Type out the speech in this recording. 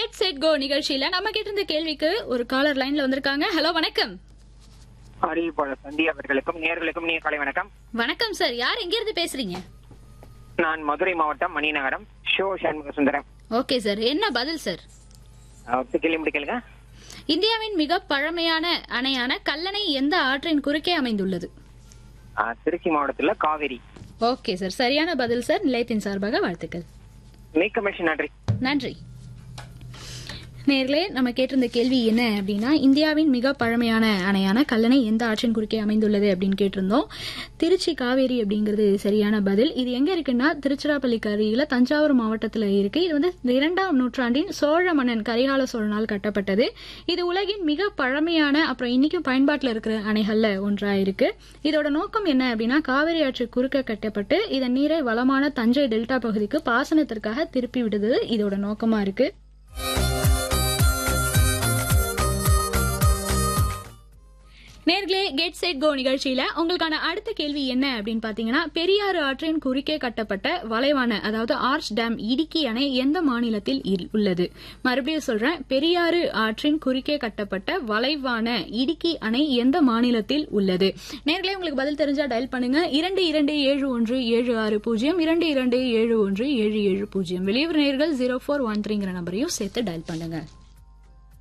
get set go நிகழ்ச்சியில நம்ம கேட்டிருந்த கேள்விக்கு ஒரு காலர் லைன்ல வந்திருக்காங்க ஹலோ வணக்கம் அறிவிப்பாளர் சந்தி அவர்களுக்கும் நேர்களுக்கும் நீ காலை வணக்கம் வணக்கம் சார் யார் எங்க இருந்து பேசுறீங்க நான் மதுரை மாவட்டம் மணிநகரம் ஷோ சண்முக சுந்தரம் ஓகே சார் என்ன பதில் சார் கேள்வி முடிக்கலுங்க இந்தியாவின் மிக பழமையான அணையான கல்லணை எந்த ஆற்றின் குறுக்கே அமைந்துள்ளது திருச்சி மாவட்டத்துல காவேரி ஓகே சார் சரியான பதில் சார் நிலையத்தின் சார்பாக வாழ்த்துக்கள் மிக்க மகிழ்ச்சி நன்றி நன்றி நேர்களே நம்ம கேட்டிருந்த கேள்வி என்ன அப்படின்னா இந்தியாவின் மிக பழமையான அணையான கல்லணை எந்த ஆற்றின் குறுக்கே அமைந்துள்ளது அப்படின்னு கேட்டிருந்தோம் திருச்சி காவேரி அப்படிங்கிறது சரியான பதில் இது எங்க இருக்குன்னா திருச்சிராப்பள்ளிக்கு அருகில தஞ்சாவூர் மாவட்டத்தில் இருக்கு இது வந்து இரண்டாம் நூற்றாண்டின் சோழ மன்னன் கரிகால சோழனால் கட்டப்பட்டது இது உலகின் மிக பழமையான அப்புறம் இன்னைக்கும் பயன்பாட்டில் இருக்கிற அணைகள்ல ஒன்றா இருக்கு இதோட நோக்கம் என்ன அப்படின்னா காவிரி ஆற்று குறுக்க கட்டப்பட்டு இதன் நீரை வளமான தஞ்சை டெல்டா பகுதிக்கு பாசனத்திற்காக திருப்பி விடுறது இதோட நோக்கமா இருக்கு நேர்களே கெட் செட் கோ நிகழ்ச்சியில உங்களுக்கான அடுத்த கேள்வி என்ன அப்படின்னு பாத்தீங்கன்னா பெரியாறு ஆற்றின் குறுக்கே கட்டப்பட்ட வளைவான அதாவது ஆர்ச் டேம் இடுக்கி அணை எந்த மாநிலத்தில் இல்- உள்ளது மறுபடியும் சொல்றேன் பெரியாறு ஆற்றின் குறுக்கே கட்டப்பட்ட வளைவான இடுக்கி அணை எந்த மாநிலத்தில் உள்ளது நேர்களே உங்களுக்கு பதில் தெரிஞ்சா டயல் பண்ணுங்க இரண்டு இரண்டு ஏழு ஒன்று ஏழு ஆறு பூஜ்ஜியம் இரண்டு இரண்டு ஏழு ஒன்று ஏழு ஏழு பூஜ்ஜியம் வெளியூர் நேர்கள் ஜீரோ ஃபோர் ஒன் த்ரீங்கிற நம்பரையும் சேர்த்து டயல் பண்ணுங்க